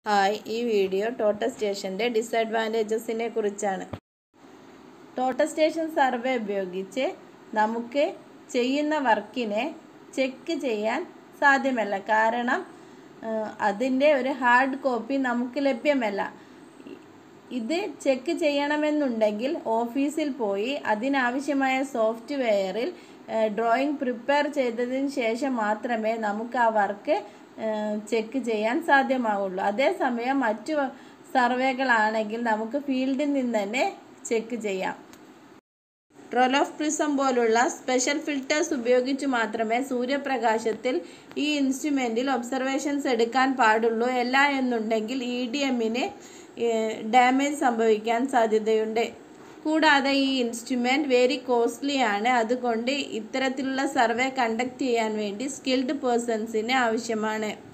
hi ഈ video ടോട്ട സ്റ്റേഷൻ്റെ ഡിസഡ്വാൻറ്റേജസിനെ കുറിച്ചാണ് ടോട്ട സ്റ്റേഷൻ സർവേ ഉപയോഗിച്ച് നമുക്ക് ചെയ്യുന്ന വർക്കിനെ ചെക്ക് ചെയ്യാൻ സാധ്യമല്ല കാരണം അതിൻ്റെ ഒരു ഹാർഡ് കോപ്പി നമുക്ക് ലഭ്യമല്ല ഇത് ചെക്ക് ചെയ്യണമെന്നുണ്ടെങ്കിൽ ഓഫീസിൽ പോയി അതിനാവശ്യമായ സോഫ്റ്റ്വെയറിൽ ഡ്രോയിങ് പ്രിപ്പയർ ചെയ്തതിന് ശേഷം മാത്രമേ നമുക്ക് ആ വർക്ക് ചെക്ക് ചെയ്യാൻ സാധ്യമാവുള്ളൂ അതേസമയം മറ്റു സർവേകളാണെങ്കിൽ നമുക്ക് ഫീൽഡിൽ നിന്ന് തന്നെ ചെക്ക് ചെയ്യാം റോൾ ഓഫ് പ്രിസം പോലുള്ള സ്പെഷ്യൽ ഫിൽറ്റേഴ്സ് ഉപയോഗിച്ച് മാത്രമേ സൂര്യപ്രകാശത്തിൽ ഈ ഇൻസ്ട്രുമെൻറ്റിൽ ഒബ്സർവേഷൻസ് എടുക്കാൻ പാടുള്ളൂ അല്ല എന്നുണ്ടെങ്കിൽ ഇ ഡി എമ്മിന് ഡാമേജ് സംഭവിക്കാൻ സാധ്യതയുണ്ട് കൂടാതെ ഈ ഇൻസ്ട്രുമെൻറ്റ് വെരി കോസ്റ്റ്ലി ആണ് അതുകൊണ്ട് ഇത്തരത്തിലുള്ള സർവേ കണ്ടക്ട് ചെയ്യാൻ വേണ്ടി സ്കിൽഡ് പേഴ്സൺസിന് ആവശ്യമാണ്